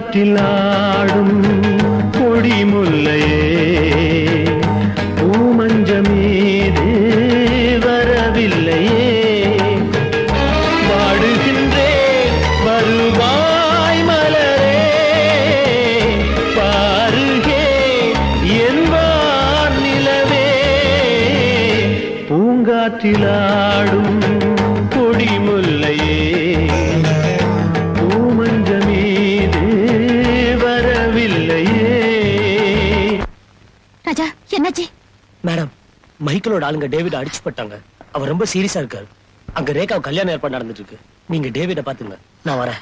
பூங்காற்றில் ஆடும் கொடிமுல்லையே பூமஞ்சமீது வரவில்லையே வாடுகின்றேன் வருவாய் மலரே பாருகே என் வான் நிலவே பூங்காற்றில் ஆடும் கொடிமுல்லையே பூமஞ்சமீது வரவில்லையே ராஜா என்னாச்சு மேடம் மைக்கிளோட ஆளுங்க டேவிட் அடிச்சு போட்டாங்க அவர் ரொம்ப சீரியஸா இருக்காரு அங்க ரேகா கல்யாணம் ஏற்பாடு நடந்துட்டு இருக்கு நீங்க டேவிட பாத்துங்க நான் வரேன்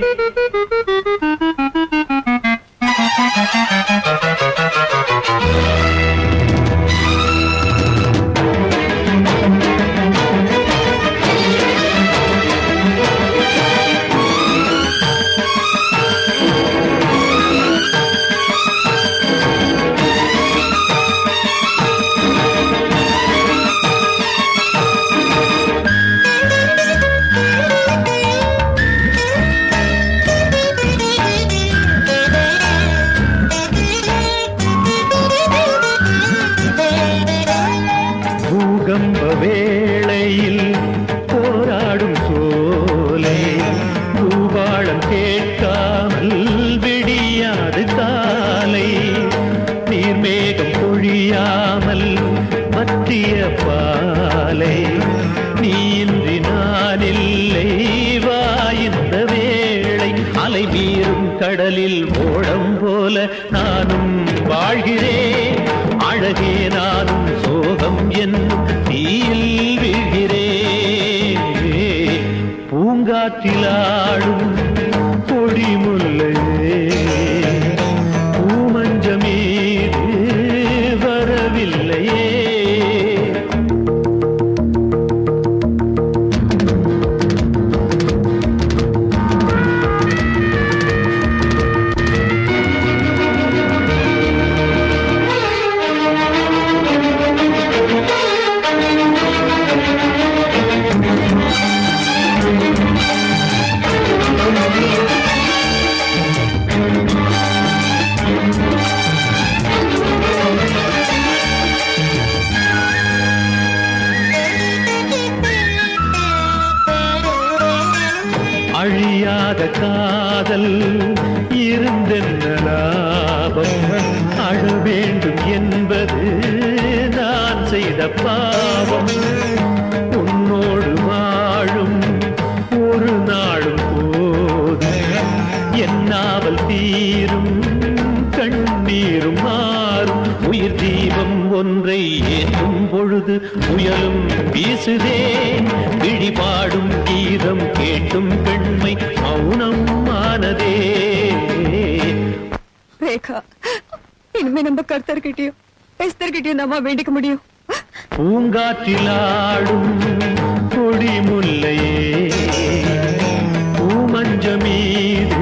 பூகம்ப வேளையில் போராடும் சோலை பூபாளம் கேட்காமல் விடியாது காலை நீர்மேகம் பொழியாமல் பற்றிய பாலை நீ இன்றி நான் இல்லை வா இந்த வேளை அலை மீறும் கடலில் ஓடம் போல நானும் வாழ்கிறேன் அழகே நானும் சோகம் என்னும் தீயில் வீழ்கிறேன் பூங்காற்றில் ஆடும் கொடிமுல்லையே பூமஞ்சமீது வரவில்லையே அழியாத காதல் இருந்தென்ன லாபம் அழ வேண்டும் என்பது நான் செய்த பாவம் உன்னோடு வாழும் ஒரு நாளும் போதும் என்னாவல் தீரும் கண்ணீரும் மாறும் உயிர் தீபம் ஒன்றை ஏற்றும் பொழுது புயலும் வீசுதே விழிபாடும் கீதம் கேட்டும் பெண்மை மௌனம் ஆனதே ரேகா இனிமே நம்ம கர்த்தர்கிட்டயும் எஸ்தர்கிட்டயும் நம்ம வேண்டிக்க முடியும் பூங்காற்றில் ஆடும் கொடிமுல்லையே பூமஞ்சமீது